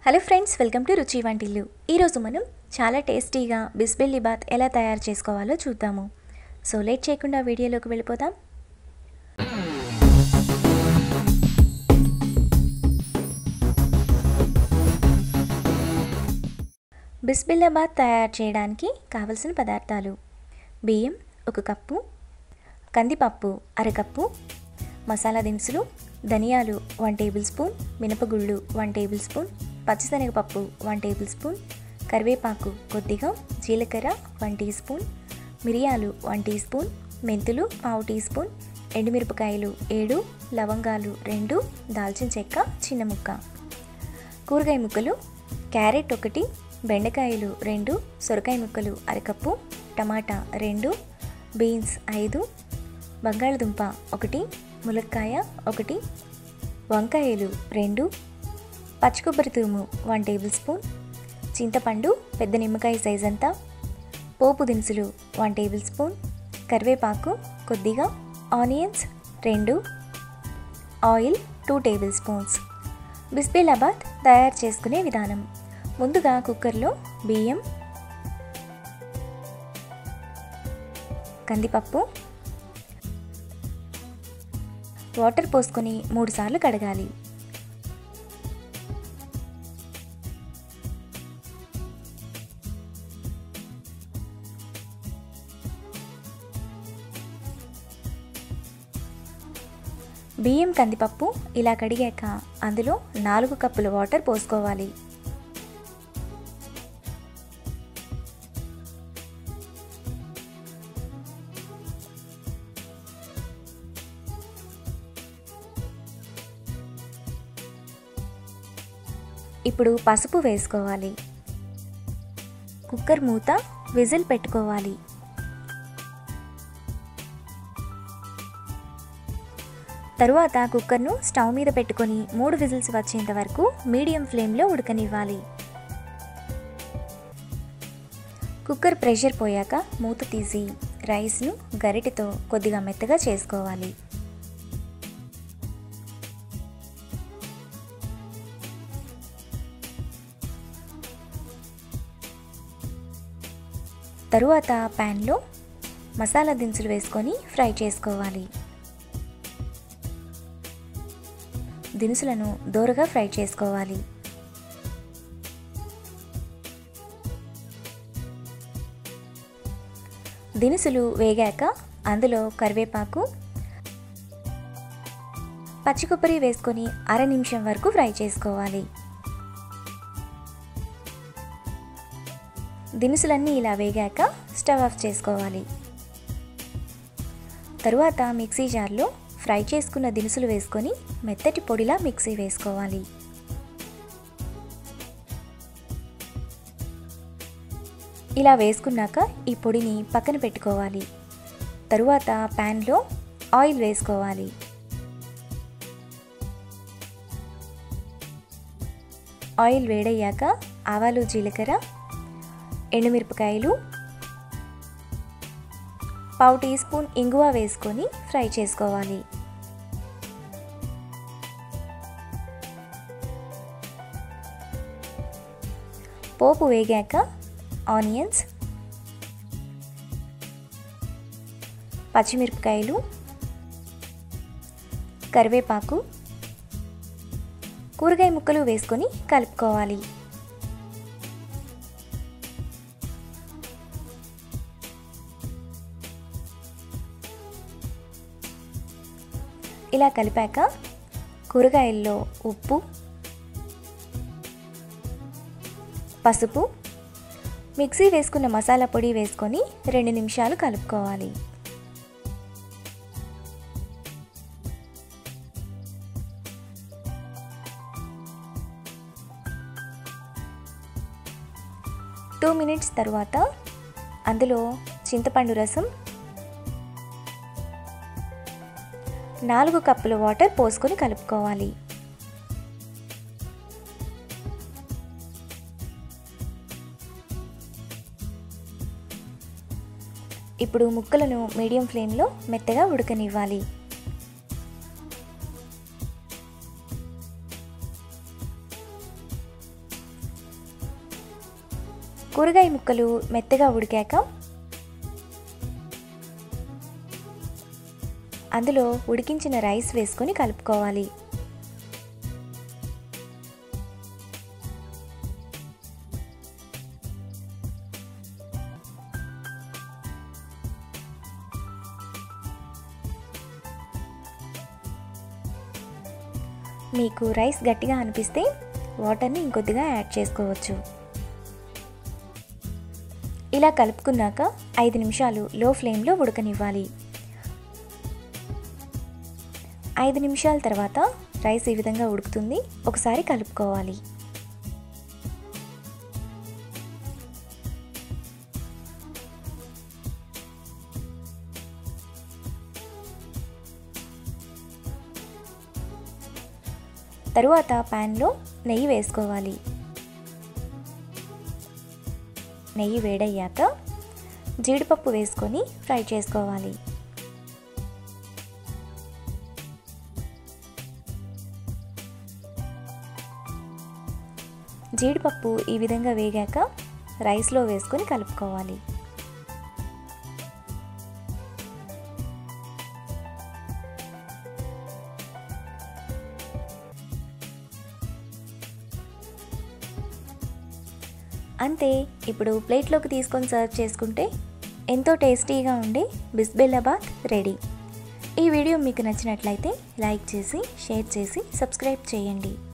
hello friends welcome to రుచి వంటిల్లు ఈరోజు మనం చాలా టేస్టీగా బిస్బెల్లి బాత్ ఎలా తయారు చేసుకోవాలో చూద్దాము సో లేట్ చేయకుండా వీడియోలోకి వెళ్ళిపోదాం బిస్బిల్లాబాద్ తయారు చేయడానికి కావలసిన పదార్థాలు బియ్యం ఒక కప్పు కందిపప్పు అరకప్పు మసాలా దినుసులు ధనియాలు వన్ టేబుల్ స్పూన్ మినపగుళ్ళు వన్ టేబుల్ స్పూన్ పచ్చిశనగపప్పు వన్ టేబుల్ స్పూన్ కరివేపాకు కొద్దిగా జీలకర్ర వన్ టీ స్పూన్ మిరియాలు వన్ టీ స్పూన్ మెంతులు పావు టీ స్పూన్ ఎండుమిరపకాయలు ఏడు లవంగాలు రెండు దాల్చిన చెక్క చిన్న ముక్క కూరగాయ ముక్కలు క్యారెట్ ఒకటి బెండకాయలు రెండు సొరకాయ ముక్కలు అరకప్పు టమాటా రెండు బీన్స్ ఐదు బంగాళదుంప ఒకటి ములక్కాయ ఒకటి వంకాయలు రెండు పచ్చి కొబ్బరి తురుము వన్ టేబుల్ స్పూన్ చింతపండు పెద్ద నిమ్మకాయ సైజ్ అంతా పోపు దినుసులు వన్ టేబుల్ స్పూన్ కరివేపాకు కొద్దిగా ఆనియన్స్ రెండు oil two tablespoons bisibelebath తయారు చేసుకునే విధానం ముందుగా కుక్కర్లో బియ్యం కందిపప్పు వాటర్ పోసుకొని మూడుసార్లు కడగాలి బియ్యం కందిపప్పు ఇలా కడిగాక అందులో నాలుగు కప్పుల వాటర్ పోసుకోవాలి ఇప్పుడు పసుపు వేసుకోవాలి కుక్కర్ మూత విజిల్ పెట్టుకోవాలి తరువాత కుక్కర్ను స్టవ్ మీద పెట్టుకొని మూడు విజిల్స్ వచ్చేంత వరకు మీడియం ఫ్లేమ్లో ఉడకనివ్వాలి కుక్కర్ ప్రెషర్ పోయాక మూత తీసి రైస్ను గరిటెతో కొద్దిగా మెత్తగా చేసుకోవాలి తరువాత ప్యాన్లో మసాలా దినుసులు వేసుకొని ఫ్రై చేసుకోవాలి దినుసులను దోరగా ఫ్రై చేసుకోవాలి దినుసులు వేగాక అందులో కరివేపాకు పచ్చి కొబ్బరి వేసుకొని అర నిమిషం వరకు ఫ్రై చేసుకోవాలి దినుసులన్నీ ఇలా వేగాక స్టవ్ ఆఫ్ చేసుకోవాలి తరువాత మిక్సీ జార్లో ఫ్రై చేసుకున్న దినుసులు వేసుకొని మెత్తటి పొడిలా మిక్సీ వేసుకోవాలి ఇలా వేసుకున్నాక ఈ పొడిని పక్కన పెట్టుకోవాలి తరువాత ప్యాన్లో ఆయిల్ వేసుకోవాలి ఆయిల్ వేడయ్యాక ఆవాలు జీలకర్ర ఎండుమిరపకాయలు పావు టీ స్పూన్ ఇంగువ వేసుకొని ఫ్రై చేసుకోవాలి పోపు వేగాక ఆనియన్స్ పచ్చిమిరపకాయలు కరివేపాకు కూరగాయ ముక్కలు వేసుకొని కలుపుకోవాలి ఇలా కలిపాక కూరగాయల్లో ఉప్పు పసుపు మిక్సీ వేసుకున్న మసాలా పొడి వేసుకొని రెండు నిమిషాలు కలుపుకోవాలి టూ మినిట్స్ తర్వాత అందులో చింతపండు రసం నాలుగు కప్పుల వాటర్ పోసుకొని కలుపుకోవాలి ఇప్పుడు ముక్కలను మీడియం ఫ్లేమ్లో మెత్తగా ఉడకనివ్వాలి కూరగాయ ముక్కలు మెత్తగా ఉడికాక అందులో ఉడికించిన రైస్ వేసుకొని కలుపుకోవాలి మీకు రైస్ గట్టిగా అనిపిస్తే వాటర్ని ఇంకొద్దిగా యాడ్ చేసుకోవచ్చు ఇలా కలుపుకున్నాక ఐదు నిమిషాలు లో ఫ్లేమ్లో ఉడకనివ్వాలి ఐదు నిమిషాల తర్వాత రైస్ ఈ విధంగా ఉడుకుతుంది ఒకసారి కలుపుకోవాలి తరువాత ప్యాన్లో నెయ్యి వేసుకోవాలి నెయ్యి వేడయ్యాక జీడిపప్పు వేసుకొని ఫ్రై చేసుకోవాలి జీడిపప్పు ఈ విధంగా వేగాక రైస్లో వేసుకొని కలుపుకోవాలి అంతే ఇప్పుడు ప్లేట్లోకి తీసుకొని సర్వ్ చేసుకుంటే ఎంతో టేస్టీగా ఉండే బిస్బెల్లాబాద్ రెడీ ఈ వీడియో మీకు నచ్చినట్లయితే లైక్ చేసి షేర్ చేసి సబ్స్క్రైబ్ చేయండి